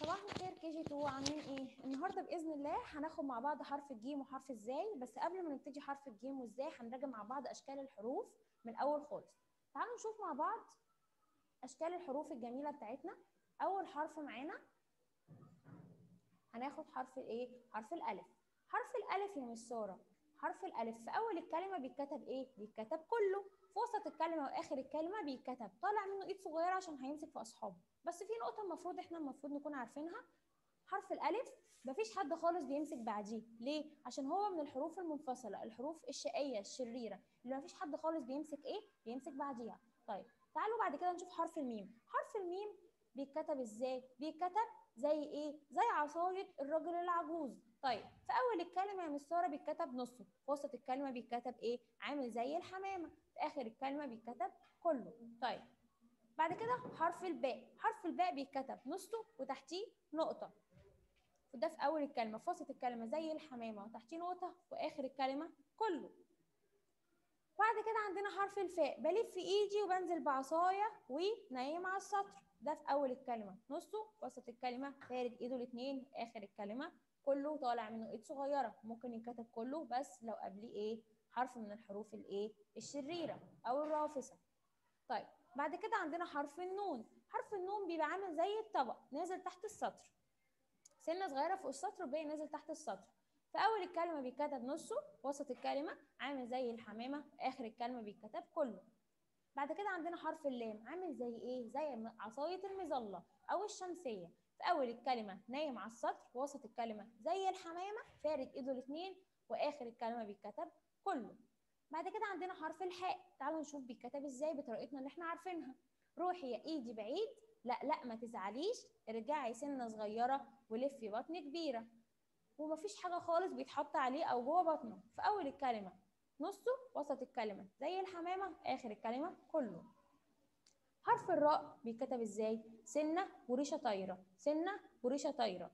صباح الخير كي جي 2 عاملين ايه النهارده باذن الله هناخد مع بعض حرف الجيم وحرف ازاي بس قبل ما نبتدي حرف الجيم وازاي هنراجع مع بعض اشكال الحروف من الاول خالص تعالوا نشوف مع بعض اشكال الحروف الجميله بتاعتنا اول حرف معانا هناخد حرف الايه حرف الالف حرف الالف يا مس ساره حرف الالف في اول الكلمه بيتكتب ايه بيتكتب كله في وسط الكلمه واخر الكلمه بيتكتب طالع منه ايد صغيره عشان هيمسك في اصحابه بس في نقطه المفروض احنا المفروض نكون عارفينها حرف الالف مفيش حد خالص بيمسك بعديه ليه عشان هو من الحروف المنفصله الحروف الشقيه الشريره اللي مفيش حد خالص بيمسك ايه بيمسك بعديها طيب تعالوا بعد كده نشوف حرف الميم حرف الميم بيتكتب ازاي بيتكتب زي ايه زي عصايه الراجل العجوز طيب في اول الكلمه يا مس ساره بيتكتب نصه في وسط الكلمه بيتكتب ايه عامل زي الحمامه في اخر الكلمه بيتكتب كله طيب بعد كده حرف الباء حرف الباء بيتكتب نصه وتحتيه نقطه وده في اول الكلمه في وسط الكلمه زي الحمامه وتحتيه نقطه واخر الكلمه كله بعد كده عندنا حرف الفاء بلف في ايدي وبنزل بعصايه ونايم على السطر ده في اول الكلمه نصه وسط الكلمه فارد ايده الاثنين اخر الكلمه كله طالع منه ايد صغيره ممكن ينكتب كله بس لو قبليه ايه حرف من الحروف الايه الشريره او الرافصه طيب بعد كده عندنا حرف النون حرف النون بيبقى عامل زي الطبق نازل تحت السطر سنه صغيره فوق السطر وباقي نازل تحت السطر في اول الكلمه بيتكتب نصه وسط الكلمه عامل زي الحمامه اخر الكلمه بيتكتب كله بعد كده عندنا حرف اللام عامل زي ايه زي عصايه المظله او الشمسيه في اول الكلمه نايم على السطر وسط الكلمه زي الحمامه فارد ايده الاثنين واخر الكلمه بيتكتب كله بعد كده عندنا حرف الحاء تعالوا نشوف بيتكتب ازاي بطريقتنا اللي احنا عارفينها روحي يا ايدي بعيد لا لا ما تزعليش ارجعي سنه صغيره ولفي بطن كبيره ومفيش حاجه خالص بيتحط عليه او جوه بطنه في اول الكلمه نصه وسط الكلمه زي الحمامه اخر الكلمه كله حرف الراء بيتكتب ازاي سنه وريشه طايره سنه وريشه طايره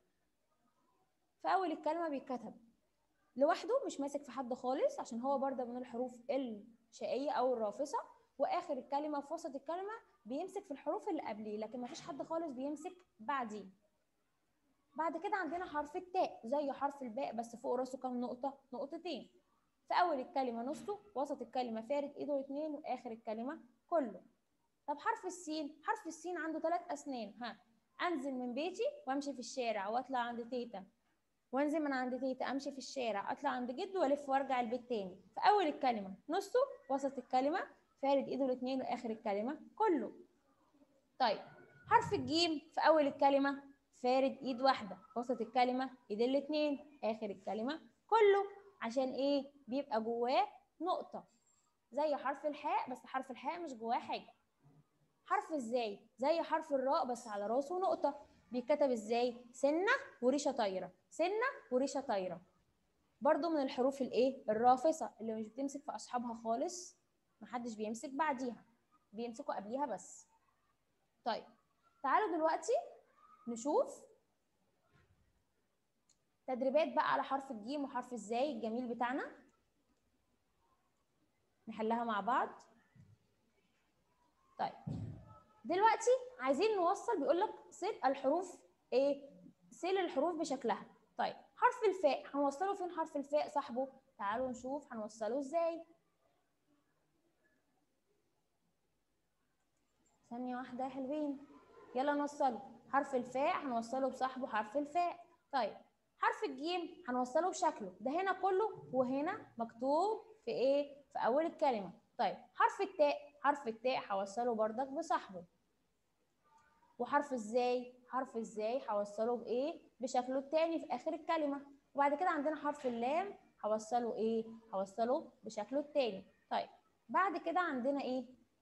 في اول الكلمه بيتكتب لوحده مش ماسك في حد خالص عشان هو برضه من الحروف الشقيه او الرافصه واخر الكلمه في وسط الكلمه بيمسك في الحروف اللي قبليه لكن مفيش حد خالص بيمسك بعديه بعد كده عندنا حرف التاء زي حرف الباء بس فوق راسه كام نقطه نقطتين في اول الكلمه نصه وسط الكلمه فارد ايده الاثنين واخر الكلمه كله طب حرف السين حرف السين عنده ثلاث اسنان ها انزل من بيتي وامشي في الشارع واطلع عند تيتا وانزل من عند تيتا امشي في الشارع اطلع عند جد والف وارجع البيت تاني في اول الكلمه نصه وسط الكلمه فارد ايده الاثنين واخر الكلمه كله طيب حرف الجيم في اول الكلمه فارد ايد واحده وسط الكلمه ايد الاثنين اخر الكلمه كله عشان ايه بيبقى جواه نقطه زي حرف الحاء بس حرف الحاء مش جواه حاجه حرف ازاي زي حرف الراء بس على راسه نقطه بيتكتب ازاي سنه وريشه طايره سنه وريشه طايره برضو من الحروف الايه الرافصه اللي مش بتمسك في اصحابها خالص محدش بيمسك بعديها بيمسكوا قبليها بس طيب تعالوا دلوقتي نشوف تدريبات بقى على حرف الجيم وحرف الزاي الجميل بتاعنا نحلها مع بعض طيب دلوقتي عايزين نوصل بيقول لك صل الحروف ايه صل الحروف بشكلها طيب حرف الفاء هنوصله فين حرف الفاء صاحبه تعالوا نشوف هنوصله ازاي ثانية واحدة يا حلوين يلا نوصله حرف الفاء هنوصله بصاحبه حرف الفاء طيب حرف الجيم هنوصله بشكله ده هنا كله وهنا مكتوب في ايه في اول الكلمة طيب حرف التاء حرف التاء هوصله بردك بصاحبه وحرف ازاي حرف ازاي هوصله بايه بشكله التاني في اخر الكلمة وبعد كده عندنا حرف اللام هوصله ايه هوصله بشكله التاني طيب بعد كده عندنا ايه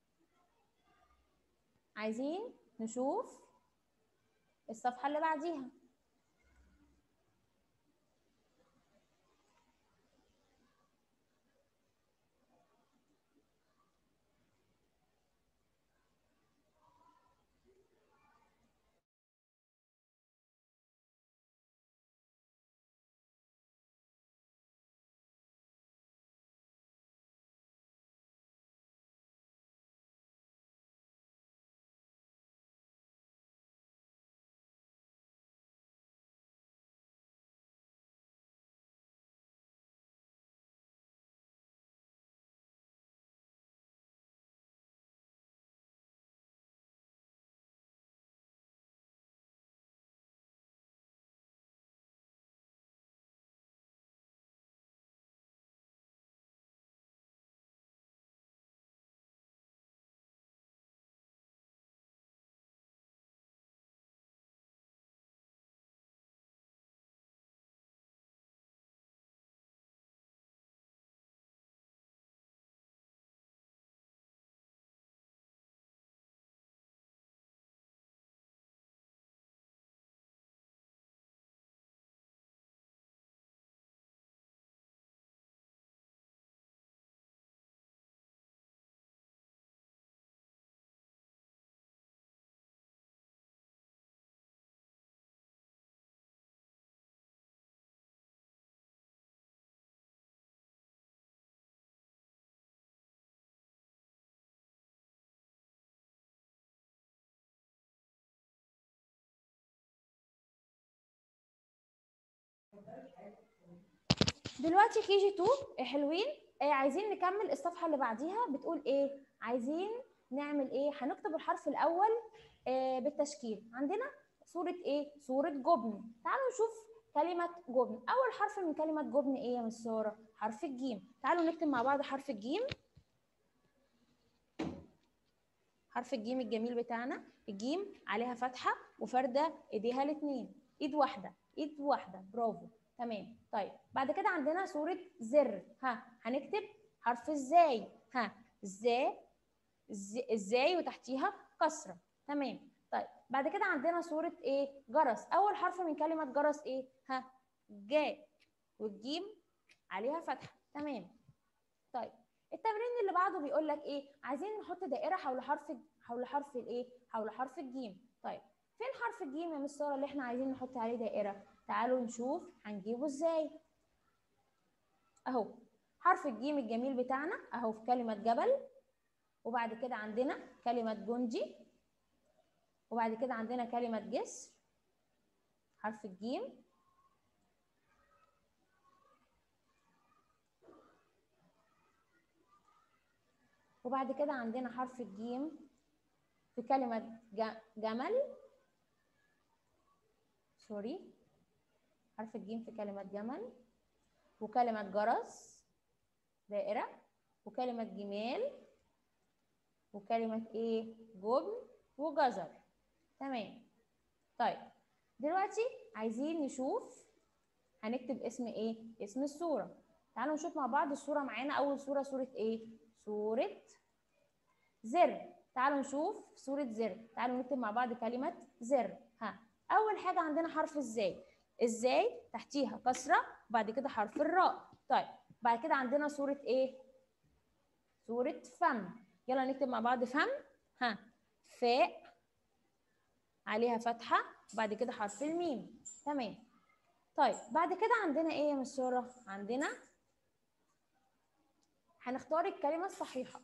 عايزين نشوف الصفحة اللي بعديها دلوقتي كي جي 2 حلوين آه عايزين نكمل الصفحه اللي بعديها بتقول ايه عايزين نعمل ايه هنكتب الحرف الاول آه بالتشكيل عندنا صوره ايه صوره جبن تعالوا نشوف كلمه جبن اول حرف من كلمه جبن ايه يا مس ساره حرف الجيم تعالوا نكتب مع بعض حرف الجيم حرف الجيم الجميل بتاعنا الجيم عليها فتحه وفارده ايديها الاثنين ايد واحده ايد واحده برافو تمام طيب بعد كده عندنا صوره زر ها هنكتب حرف ازاي ها ازاي ازاي وتحتيها كسره تمام طيب بعد كده عندنا صوره ايه جرس اول حرف من كلمه جرس ايه ها جاء والجيم عليها فتحه تمام طيب التمرين اللي بعده بيقول لك ايه عايزين نحط دائره حول حرف حول حرف الايه حول حرف الجيم طيب فين حرف الجيم يا مس ساره اللي احنا عايزين نحط عليه دائره تعالوا نشوف هنجيبه ازاي اهو حرف الجيم الجميل بتاعنا اهو في كلمه جبل وبعد كده عندنا كلمه جندي وبعد كده عندنا كلمه جسر حرف الجيم وبعد كده عندنا حرف الجيم في كلمة جمل سوري حرف الجيم في كلمة جمل وكلمة جرس دائرة وكلمة جمال وكلمة ايه جبن وجزر تمام طيب دلوقتي عايزين نشوف هنكتب اسم ايه اسم الصورة تعالوا نشوف مع بعض الصورة معانا أول صورة صورة ايه صورة زر تعالوا نشوف صورة زر تعالوا نكتب مع بعض كلمة زر ها أول حاجة عندنا حرف ازاي ازاي تحتيها كسرة وبعد كده حرف الراء طيب بعد كده عندنا صورة ايه صورة فم يلا نكتب مع بعض فم ها فاء عليها فتحة وبعد كده حرف الميم تمام طيب بعد كده عندنا ايه يا مس ساره عندنا هنختار الكلمة الصحيحة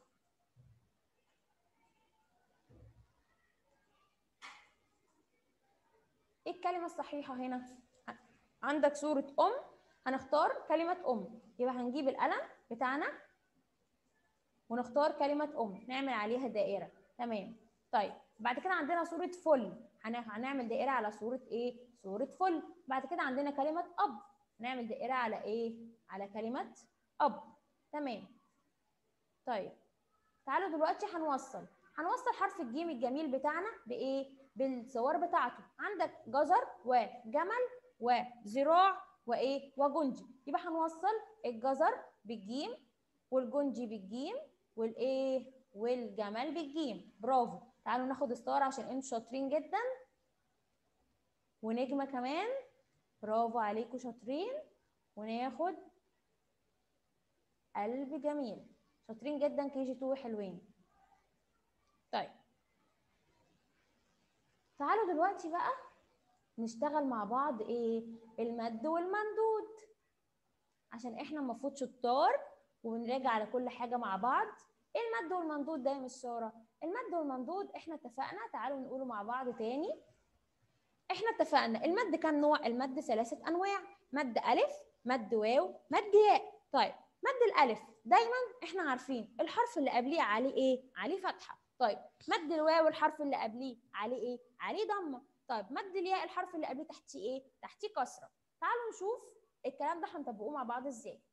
ايه الكلمة الصحيحة هنا؟ عندك صورة أم هنختار كلمة أم يبقى هنجيب القلم بتاعنا ونختار كلمة أم نعمل عليها دائرة تمام طيب بعد كده عندنا صورة فل هنعمل دائرة على صورة إيه؟ صورة فل بعد كده عندنا كلمة أب هنعمل دائرة على إيه؟ على كلمة أب تمام طيب تعالوا دلوقتي هنوصل هنوصل حرف الجيم الجميل بتاعنا بإيه؟ بالصور بتاعته عندك جزر وجمل وذراع وايه وجندي يبقى هنوصل الجزر بالجيم والجندي بالجيم والايه والجمل بالجيم برافو تعالوا ناخد ستار عشان انتوا شاطرين جدا ونجمه كمان برافو عليكم شاطرين وناخد قلب جميل شاطرين جدا كي جي 2 حلوين طيب تعالوا دلوقتي بقى نشتغل مع بعض ايه المد والممدود عشان احنا المفروض شطار وبنراجع على كل حاجه مع بعض ايه المد والممدود ده يا مس ساره المد والممدود احنا اتفقنا تعالوا نقوله مع بعض تاني احنا اتفقنا المد كام نوع المد ثلاثه انواع مد الف مد واو مد ياء طيب مد الالف دايما احنا عارفين الحرف اللي قبليه عليه ايه عليه فتحه طيب مد الواو الحرف اللي قبليه عليه ايه عليه ضمه طيب مد الياء الحرف اللي قبليه تحتيه ايه تحتيه كسره تعالوا نشوف الكلام ده هنطبقه مع بعض ازاي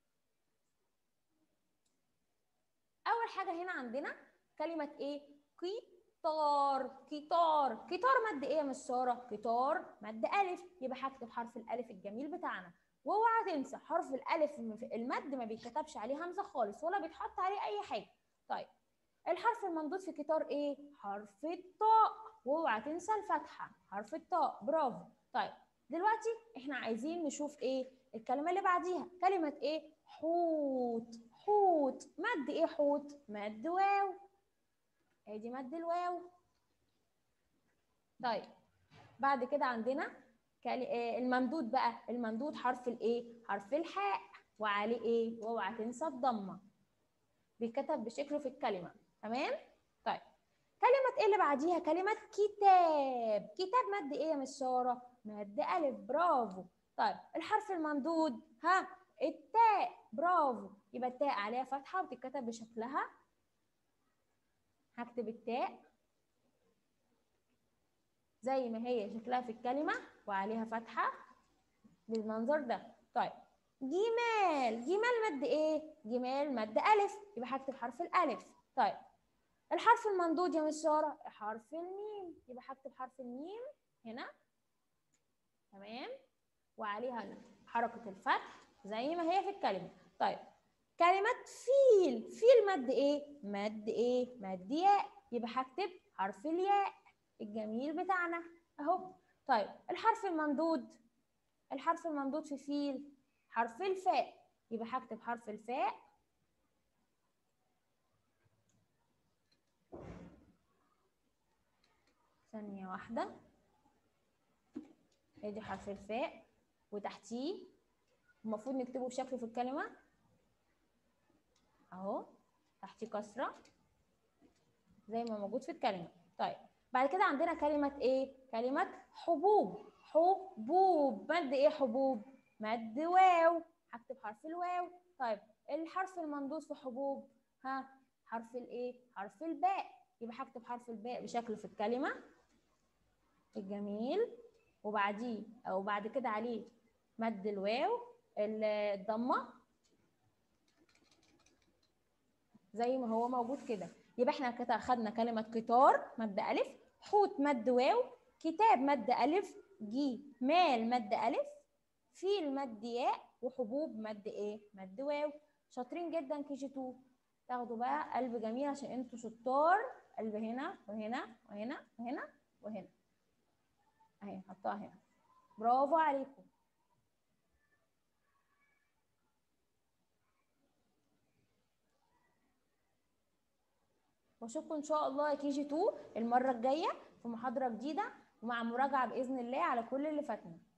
اول حاجه هنا عندنا كلمه ايه قطار قطار قطار مد ايه يا مس ساره قطار مد الف يبقى هكتب حرف الالف الجميل بتاعنا واوعى تنسى حرف الالف المد ما بيتكتبش عليه همزه خالص ولا بيتحط عليه اي حاجه طيب الحرف الممدود في قطار ايه حرف الطاء واوعى تنسى الفتحه حرف الطاء برافو طيب دلوقتي احنا عايزين نشوف ايه الكلمه اللي بعديها كلمه ايه حوت حوت مد ايه حوت مد واو ادي مد الواو طيب بعد كده عندنا الممدود بقى الممدود حرف الايه حرف الحاء وعليه ايه واوعى تنسى الضمه بيتكتب بشكله في الكلمه تمام طيب كلمه ايه اللي بعديها كلمه كتاب كتاب مد ايه يا مس ساره مد الف برافو طيب طيب الحرف الممدود ها التاء برافو يبقى التاء عليها فتحه وبتتكتب بشكلها هكتب التاء زي ما هي شكلها في الكلمه وعليها فتحه بالمنظر ده طيب جمال جمال مد ايه جمال مد الف يبقى هكتب حرف الالف طيب الحرف الممدود يا مس ساره حرف الميم يبقى هكتب حرف الميم هنا تمام وعليها حركه الفتح زي ما هي في الكلمه طيب كلمه فيل فيل مد ايه مد ايه مد ياء يبقى هكتب حرف الياء الجميل بتاعنا اهو طيب الحرف الممدود الحرف الممدود في فيل حرف الفاء يبقى هكتب حرف الفاء ثانية واحدة ادي حرف الفاء وتحتيه المفروض نكتبه بشكل في الكلمة اهو تحتيه كسرة زي ما موجود في الكلمة طيب بعد كده عندنا كلمة ايه؟ كلمة حبوب حبوب مد ايه حبوب؟ مد واو هكتب حرف الواو طيب الحرف الممدود في حبوب ها حرف الايه؟ حرف الباء يبقى هكتب حرف الباء بشكل في الكلمة الجميل وبعديه او بعد كده عليه مد الواو الضمه زي ما هو موجود كده يبقى احنا كده اخدنا كلمه قطار مد الف حوت مد واو كتاب مد الف جي مال مد الف فيل مد ياء وحبوب مد ايه مد واو شاطرين جدا كي جي 2 تاخدوا بقى قلب جميل عشان انتوا شطار قلب هنا وهنا وهنا وهنا وهنا اهي نحطها هنا برافو عليكم واشوفكم ان شاء الله يا كي جي 2 المره الجايه في محاضره جديده ومع مراجعه باذن الله على كل اللي فاتنا